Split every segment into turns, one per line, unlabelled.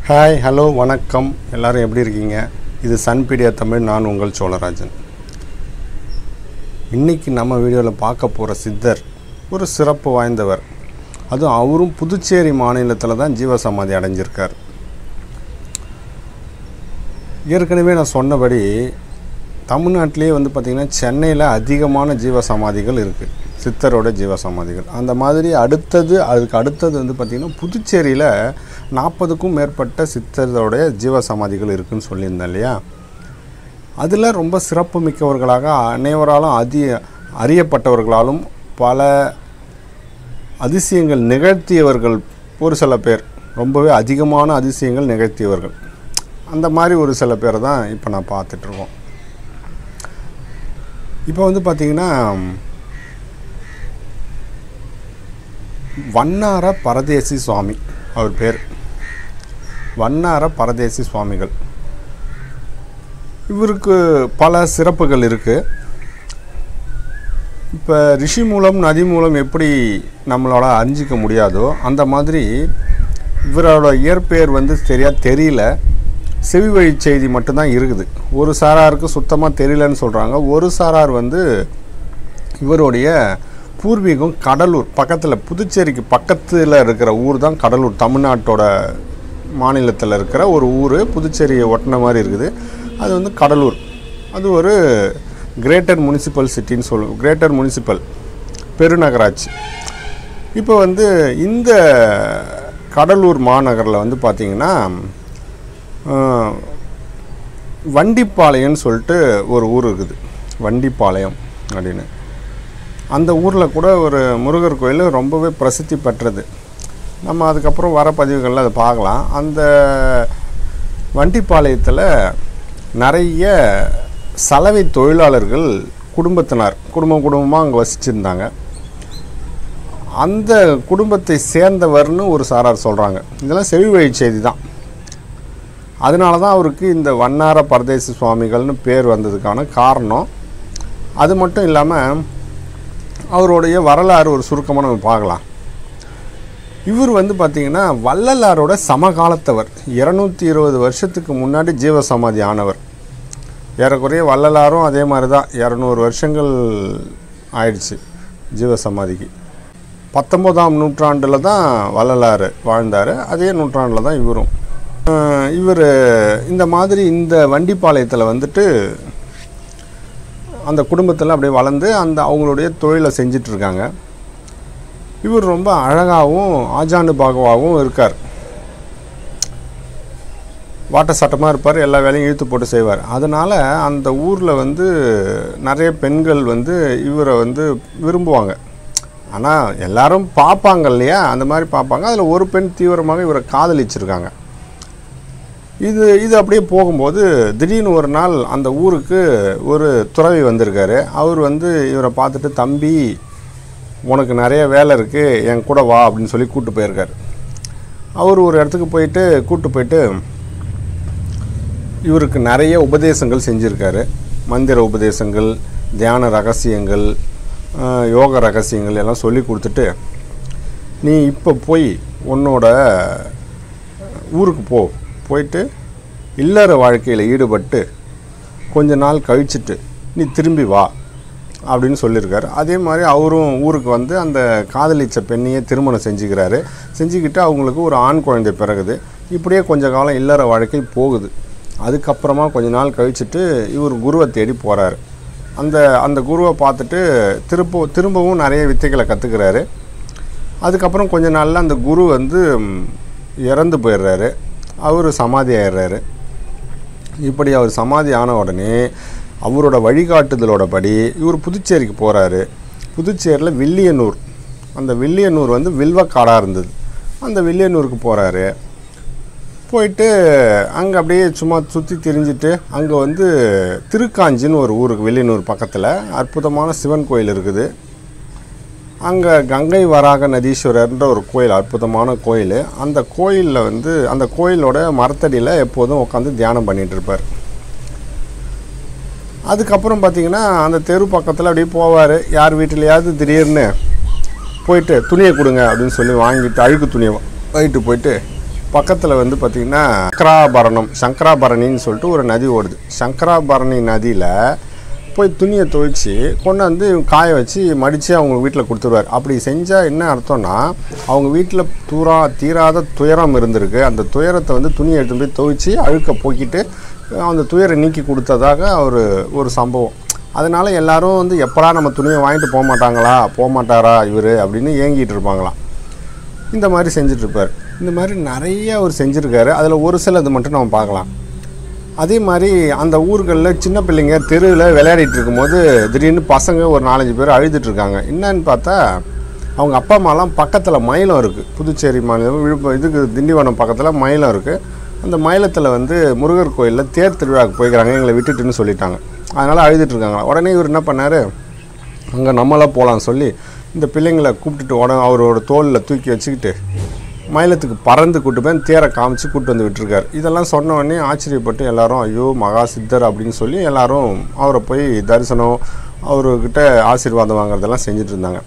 hi hello வணக்கம் எல்லாரும் எப்படி இருக்கீங்க இது சன்பீடியா தமிழ் நான் உங்கள் சோழராஜன் இன்னைக்கு நம்ம வீடியோவில் பார்க்க போகிற சித்தர் ஒரு சிறப்பு வாய்ந்தவர் அதுவும் அவரும் புதுச்சேரி மாநிலத்தில் தான் ஜீவசமாதி அடைஞ்சிருக்கார் ஏற்கனவே நான் சொன்னபடி தமிழ்நாட்டிலே வந்து பார்த்திங்கன்னா சென்னையில் அதிகமான ஜீவசமாதிகள் இருக்குது சித்தரோட ஜீவசமாதிகள் அந்த மாதிரி அடுத்தது அதுக்கு அடுத்தது வந்து பார்த்திங்கன்னா புதுச்சேரியில் நாற்பதுக்கும் மேற்பட்ட சித்தரோடைய ஜீவசமாதிகள் இருக்குதுன்னு சொல்லியிருந்தேன் இல்லையா அதில் ரொம்ப சிறப்பு மிக்கவர்களாக அனைவராலும் அதி அறியப்பட்டவர்களாலும் பல அதிசயங்கள் நிகழ்த்தியவர்கள் ஒரு சில பேர் ரொம்பவே அதிகமான அதிசயங்கள் நிகழ்த்தியவர்கள் அந்த மாதிரி ஒரு சில பேரை தான் இப்போ நான் பார்த்துட்ருக்கோம் இப்போ வந்து பார்த்திங்கன்னா வண்ணார பரதேசி சுவாமி அவர் பேர் வண்ணார பரதேசி சுவாமிகள் இவருக்கு பல சிறப்புகள் இருக்குது இப்போ ரிஷி மூலம் நதி மூலம் எப்படி நம்மளோட அறிஞ்சிக்க முடியாதோ அந்த மாதிரி இவரோட இயற்பெயர் வந்து சரியாக தெரியல செவி வழி செய்தி மட்டும்தான் இருக்குது ஒரு சாராருக்கு சுத்தமாக தெரியலன்னு சொல்கிறாங்க ஒரு சாரார் வந்து இவருடைய பூர்வீகம் கடலூர் பக்கத்தில் புதுச்சேரிக்கு பக்கத்தில் இருக்கிற ஊர் தான் கடலூர் தமிழ்நாட்டோட மாநிலத்தில் இருக்கிற ஒரு ஊர் புதுச்சேரியை ஒட்டின மாதிரி இருக்குது அது வந்து கடலூர் அது ஒரு கிரேட்டர் முனிசிபல் சிட்டின்னு சொல்லுவோம் கிரேட்டர் முனிசிபல் பெருநகராட்சி இப்போ வந்து இந்த கடலூர் மாநகரில் வந்து பார்த்திங்கன்னா ஆஹ், வண்டிப்பாளையம்னு சொல்லிட்டு ஒரு ஊர் இருக்குது வண்டிப்பாளையம் அப்படின்னு அந்த ஊரில் கூட ஒரு முருகர் கோயில் ரொம்பவே பிரசித்தி பெற்றது நம்ம அதுக்கப்புறம் வர பதிவுகளில் அதை பார்க்கலாம் அந்த வண்டிப்பாளையத்தில் நிறைய சலவை தொழிலாளர்கள் குடும்பத்தினர் குடும்பம் குடும்பமாக அங்கே வசிச்சிருந்தாங்க அந்த குடும்பத்தை சேர்ந்தவர்னு ஒரு சாரார் சொல்கிறாங்க இதெல்லாம் செவி வழி செய்தி தான் அதனால தான் அவருக்கு இந்த வண்ணார பரதேசி சுவாமிகள்னு பேர் வந்ததுக்கான காரணம் அது மட்டும் இல்லாமல் அவருடைய வரலாறு ஒரு சுருக்கமாக நம்ம பார்க்கலாம் இவர் வந்து பார்த்திங்கன்னா வள்ளலாரோட சமகாலத்தவர் இருநூத்தி இருபது வருஷத்துக்கு முன்னாடி ஜீவசமாதி ஆனவர் ஏறக்குறைய வள்ளலாரும் அதே மாதிரி தான் இரநூறு வருஷங்கள் ஆயிடுச்சு ஜீவசமாதிக்கு பத்தொம்போதாம் நூற்றாண்டில் தான் வள்ளலார் வாழ்ந்தார் அதே நூற்றாண்டில் தான் இவரும் இவர் இந்த மாதிரி இந்த வண்டிப்பாளையத்தில் வந்துட்டு அந்த குடும்பத்தில் அப்படியே வளர்ந்து அந்த அவங்களுடைய தொழிலை செஞ்சிட்டு இருக்காங்க இவர் ரொம்ப அழகாகவும் ஆஜானு பாகவாகவும் இருக்கார் வாட்ட சட்டமாக இருப்பார் எல்லா வேலையும் இழுத்து போட்டு செய்வார் அதனால் அந்த ஊரில் வந்து நிறைய பெண்கள் வந்து இவரை வந்து விரும்புவாங்க ஆனால் எல்லாரும் பார்ப்பாங்க இல்லையா அந்த மாதிரி பார்ப்பாங்க அதில் ஒரு பெண் தீவிரமாக இவரை காதலிச்சிருக்காங்க இது இது அப்படியே போகும்போது திடீர்னு ஒரு நாள் அந்த ஊருக்கு ஒரு துறவி வந்திருக்காரு அவர் வந்து இவரை பார்த்துட்டு தம்பி உனக்கு நிறைய வேலை இருக்குது என் கூட வா அப்படின்னு சொல்லி கூப்பிட்டு போயிருக்காரு அவர் ஒரு இடத்துக்கு போயிட்டு கூப்பிட்டு போயிட்டு இவருக்கு நிறைய உபதேசங்கள் செஞ்சுருக்காரு மந்திர உபதேசங்கள் தியான ரகசியங்கள் ஆஹ், யோக ரகசியங்கள் எல்லாம் சொல்லி கொடுத்துட்டு நீ இப்போ போய் உன்னோட ஊருக்கு போ போயிட்டு இல்லற வாழ்க்கையில் ஈடுபட்டு கொஞ்ச நாள் கழிச்சிட்டு நீ திரும்பி வா அப்படின்னு சொல்லியிருக்காரு அதே மாதிரி அவரும் ஊருக்கு வந்து அந்த காதலிச்ச பெண்ணையே திருமணம் செஞ்சுக்கிறாரு செஞ்சுக்கிட்டு அவங்களுக்கு ஒரு ஆண் குழந்தை பிறகுது இப்படியே கொஞ்ச காலம் இல்லற வாழ்க்கை போகுது அதுக்கப்புறமா கொஞ்ச நாள் கழிச்சிட்டு இவர் குருவை தேடி போகிறாரு அந்த அந்த குருவை பார்த்துட்டு திரும்ப திரும்பவும் நிறைய வித்தைகளை கற்றுக்கிறாரு அதுக்கப்புறம் கொஞ்ச நாளில் அந்த குரு வந்து ம், இறந்து போயிடுறாரு அவர் சமாதி ஆயிடுறாரு இப்படி அவர் சமாதி ஆன உடனே அவரோட வழிகாட்டுதலோட படி இவர் புதுச்சேரிக்கு போகிறாரு புதுச்சேரியில் வில்லியனூர் அந்த வில்லியனூர் வந்து வில்வக்காடாக இருந்தது அந்த வில்லியனூருக்கு போகிறாரு போயிட்டு அங்கே அப்படியே சும்மா சுற்றி திரிஞ்சிட்டு அங்கே வந்து திருக்காஞ்சின்னு ஒரு ஊருக்கு வில்லியனூர் பக்கத்தில் அற்புதமான சிவன் கோயில் இருக்குது அங்கே கங்கை வராக நதீஸ்வரர்ன்ற ஒரு கோயில் அற்புதமான கோயில் அந்த கோயிலில் வந்து அந்த கோயிலோட மரத்தடியில் எப்போதும் உட்காந்து தியானம் பண்ணிட்டு இருப்பார் அதுக்கப்புறம் பார்த்தீங்கன்னா அந்த தெரு பக்கத்தில் அப்படியே போவார் யார் வீட்டிலையாவது திடீர்னு போயிட்டு துணியை கொடுங்க அப்படின்னு சொல்லி வாங்கிட்டு அழுக்கு துணியை வாங்கிட்டு போயிட்டு பக்கத்தில் வந்து பார்த்திங்கன்னா சங்கராபரணம் சங்கராபரணின்னு சொல்லிட்டு ஒரு நதி ஓடுது சங்கராபரணி நதியில் போய் துணியை துவைச்சி கொண்டாந்து காய வச்சு மடித்து அவங்க வீட்டில் கொடுத்துருவார் அப்படி செஞ்சால் என்ன அர்த்தம்னா அவங்க வீட்டில் தூரா தீராத துயரம் இருந்திருக்கு அந்த துயரத்தை வந்து துணியை எடுத்து போய் துவைச்சி அழுக்க போக்கிட்டு அந்த துயரை நீக்கி கொடுத்ததாக ஒரு ஒரு சம்பவம் அதனால் எல்லாரும் வந்து எப்படா நம்ம துணியை வாங்கிட்டு போக மாட்டாங்களா போக மாட்டாரா இவர் அப்படின்னு ஏங்கிட்டு இருப்பாங்களாம் இந்த மாதிரி செஞ்சிட்ருப்பார் இந்த மாதிரி நிறைய அவர் செஞ்சுருக்காரு அதில் ஒரு சிலது மட்டும் நம்ம பார்க்கலாம் அதே மாதிரி அந்த ஊர்களில் சின்ன பிள்ளைங்க தெருவில் விளையாடிட்டு இருக்கும்போது திடீர்னு பசங்க ஒரு நாலஞ்சு பேர் அழுதுட்டு இருக்காங்க என்னன்னு பார்த்தா அவங்க அப்பா அம்மாலாம் பக்கத்தில் மயிலம் இருக்குது புதுச்சேரி மாநிலம் விழுப்புரம் இதுக்கு திண்டிவனம் பக்கத்தில் மயிலம் இருக்குது அந்த மயிலத்தில் வந்து முருகர் கோயிலில் தேர் திருவிழாவுக்கு போய்க்கிறாங்க எங்களை விட்டுட்டுன்னு சொல்லிட்டாங்க அதனால் அழுதுட்டு இருக்காங்க உடனே இவர் என்ன பண்ணார் அங்கே நம்மளாம் போகலான்னு சொல்லி இந்த பிள்ளைங்களை கூப்பிட்டுட்டு உடனே அவரோட தோளில் தூக்கி வச்சுக்கிட்டு மயிலத்துக்கு பறந்து கூட்டு போய் தேரை காமிச்சு கூட்டு வந்து விட்டுருக்காரு இதெல்லாம் சொன்ன உடனே ஆச்சரியப்பட்டு எல்லாரும் ஐயோ மகா சித்தர் அப்படின்னு சொல்லி எல்லாரும் அவரை போய் தரிசனம் அவர்கிட்ட ஆசீர்வாதம் வாங்குறதெல்லாம் செஞ்சுட்டு இருந்தாங்க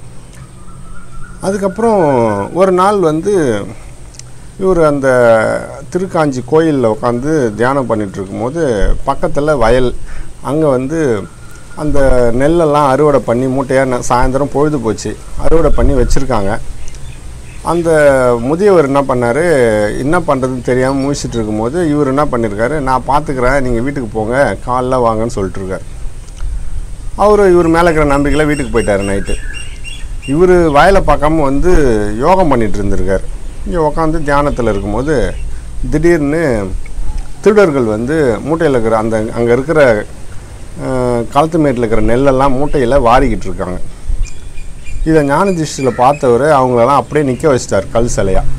அதுக்கப்புறம் ஒரு நாள் வந்து இவர் அந்த திருக்காஞ்சி கோயிலில் உட்காந்து தியானம் பண்ணிட்டு இருக்கும்போது பக்கத்தில் வயல் அங்கே வந்து அந்த நெல்லெல்லாம் அறுவடை பண்ணி மூட்டையாக சாயந்தரம் பொழுது போச்சு அறுவடை பண்ணி வச்சுருக்காங்க அந்த முதியவர் என்ன பண்ணார் என்ன பண்ணுறதுன்னு தெரியாமல் முழிச்சிட்டு இருக்கும்போது இவர் என்ன பண்ணியிருக்காரு நான் பார்த்துக்கிறேன் நீங்கள் வீட்டுக்கு போங்க காலைல வாங்கன்னு சொல்லிட்டு இருக்காரு அவர் இவர் மேலே இருக்கிற நம்பிக்கையில் வீட்டுக்கு போயிட்டார் நைட்டு இவர் வயலை பார்க்காம வந்து யோகம் பண்ணிட்டு இருந்திருக்கார் இங்கே உட்காந்து தியானத்தில் இருக்கும்போது திடீர்னு திருடர்கள் வந்து மூட்டையில் இருக்கிற அந்த அங்கே இருக்கிற அஹ், களத்து மேட்டில் இருக்கிற நெல்லெல்லாம் மூட்டையில் வாரிக்கிட்டு இருக்காங்க இதை ஞான திருஷ்டியில் பார்த்தவர் அவங்களெல்லாம் அப்படியே நிற்க வச்சிட்டார் கல் சிலையாக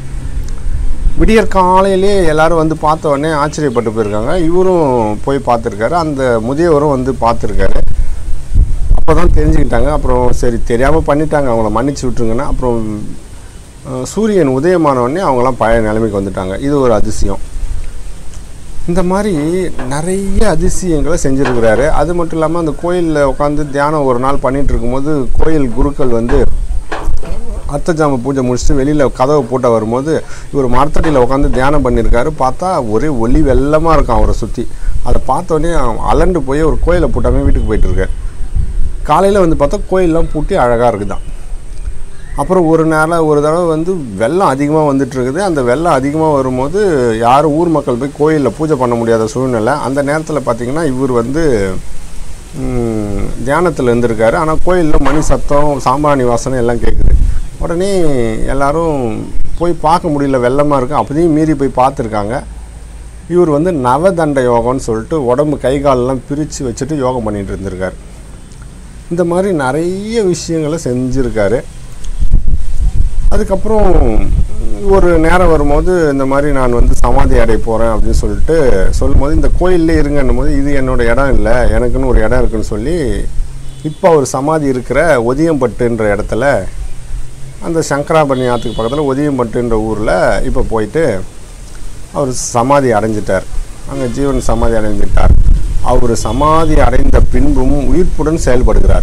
விடியற் காலையிலே எல்லாரும் வந்து பார்த்த உடனே ஆச்சரியப்பட்டு போயிருக்காங்க இவரும் போய் பார்த்துருக்காரு அந்த முதியவரும் வந்து பார்த்துருக்காரு அப்போ தான் தெரிஞ்சுக்கிட்டாங்க அப்புறம் சரி தெரியாமல் பண்ணிட்டாங்க அவங்கள மன்னிச்சு விட்ருங்கன்னா அப்புறம் அஹ், சூரியன் உதயமான உடனே அவங்களாம் பழைய நிலைமைக்கு வந்துட்டாங்க இது ஒரு அதிசயம் இந்த மாதிரி நிறைய அதிசயங்களை செஞ்சுருக்கிறாரு அது மட்டும் இல்லாமல் அந்த கோயிலில் உட்காந்து தியானம் ஒரு நாள் பண்ணிட்டு இருக்கும்போது கோயில் குருக்கள் வந்து அர்த்தஜாம பூஜை முடிச்சுட்டு வெளியில் கதவை போட்ட வரும்போது இவர் மரத்தடியில் உட்காந்து தியானம் பண்ணியிருக்காரு பார்த்தா ஒரே ஒளி வெள்ளமாக இருக்கும் அவரை சுற்றி அதை பார்த்த உடனே அலண்டு போய் ஒரு கோயிலை பூட்டாமே வீட்டுக்கு போயிட்டு இருக்காரு காலையில் வந்து பார்த்தா கோயிலெலாம் பூட்டி அழகாக இருக்குதான் அப்புறம் ஒரு நேரம் ஒரு தடவை வந்து வெள்ளம் அதிகமாக வந்துட்டு இருக்குது அந்த வெள்ளம் அதிகமாக வரும்போது யாரும் ஊர் மக்கள் போய் கோயிலில் பூஜை பண்ண முடியாத சூழ்நிலை அந்த நேரத்தில் பார்த்தீங்கன்னா இவர் வந்து ம், தியானத்தில் இருந்திருக்காரு ஆனால் கோயிலில் மணி சத்தம் சாம்பிராணி வாசனை எல்லாம் கேட்குது உடனே எல்லாரும் போய் பார்க்க முடியல வெள்ளமாக இருக்கு அப்பதையும் மீறி போய் பார்த்துருக்காங்க இவர் வந்து நவதண்ட யோகம்னு சொல்லிட்டு உடம்பு கை காலெல்லாம் பிரித்து வச்சுட்டு யோகம் பண்ணிட்டு இருந்திருக்காரு இந்த மாதிரி நிறைய விஷயங்களை செஞ்சுருக்காரு அதுக்கப்புறம் ஒரு நேரம் வரும்போது இந்த மாதிரி நான் வந்து சமாதி அடைய போகிறேன் அப்படின்னு சொல்லிட்டு சொல்லும்போது இந்த கோயிலே இருங்கன்னும் போது இது என்னோட இடம் இல்லை எனக்குன்னு ஒரு இடம் இருக்குன்னு சொல்லி இப்போ அவர் சமாதி இருக்கிற ஒதியம்பட்டுன்ற இடத்துல அந்த சங்கராபரணி ஆற்றுக்கு பக்கத்தில் ஒதியம்பட்டுன்ற ஊரில் இப்போ போயிட்டு அவர் சமாதி அடைஞ்சிட்டார் அங்கே ஜீவன் சமாதி அடைஞ்சிட்டார் அவர் சமாதி அடைந்த பின்பும் உயிர்ப்புடன் செயல்படுகிறார்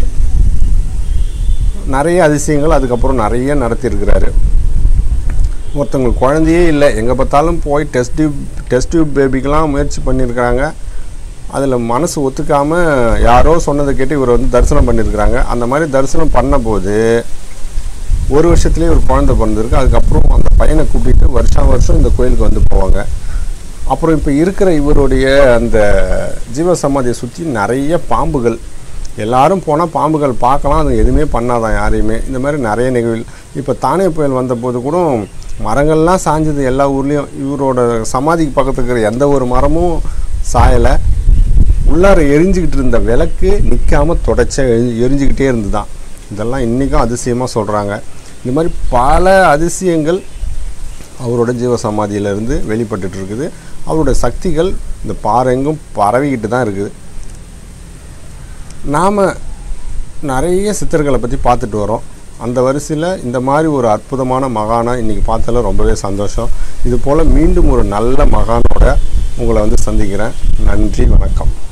நிறைய அதிசயங்கள் அதுக்கப்புறம் நிறைய நடத்தியிருக்கிறாரு ஒருத்தவங்களுக்கு குழந்தையே இல்லை எங்கே பார்த்தாலும் போய் டெஸ்ட் டியூப் டெஸ்ட் டியூப் பேபிக்கெலாம் முயற்சி பண்ணியிருக்கிறாங்க அதில் மனசு ஒத்துக்காமல் யாரோ சொன்னதை கேட்டு இவர் வந்து தரிசனம் பண்ணியிருக்கிறாங்க அந்த மாதிரி தரிசனம் பண்ணபோது ஒரு வருஷத்துலேயே ஒரு குழந்தை பிறந்திருக்கு அதுக்கப்புறம் அந்த பையனை கூட்டிகிட்டு வருஷம் வருஷம் இந்த கோயிலுக்கு வந்து போவாங்க அப்புறம் இப்போ இருக்கிற இவருடைய அந்த ஜீவ சமாதியை சுற்றி நிறைய பாம்புகள் எல்லாரும் போனால் பாம்புகள் பார்க்கலாம் அது எதுவுமே பண்ணாதான் யாரையுமே இந்த மாதிரி நிறைய நிகழ்வு இப்போ தானே புயல் வந்தபோது கூட மரங்கள்லாம் சாஞ்சது எல்லா ஊர்லேயும் இவரோட சமாதிக்கு பக்கத்துல இருக்கிற எந்த ஒரு மரமும் சாயலை உள்ளார எரிஞ்சுக்கிட்டு இருந்த விளக்கு நிற்காம தொடச்ச எரிஞ்சுக்கிட்டே இருந்துதான் இதெல்லாம் இன்றைக்கும் அதிசயமாக சொல்கிறாங்க இந்த மாதிரி பல அதிசயங்கள் அவரோட ஜீவ சமாதியிலிருந்து வெளிப்பட்டுட்டு இருக்குது அவரோட சக்திகள் இந்த பாறைங்கும் பரவிக்கிட்டு தான் இருக்குது நாம் நிறைய சித்தர்களை பற்றி பார்த்துட்டு வரோம் அந்த வரிசையில் இந்த மாதிரி ஒரு அற்புதமான மகானை இன்றைக்கி பார்த்ததில் ரொம்பவே சந்தோஷம் இது போல் மீண்டும் ஒரு நல்ல மகானோட உங்களை வந்து சந்திக்கிறேன் நன்றி வணக்கம்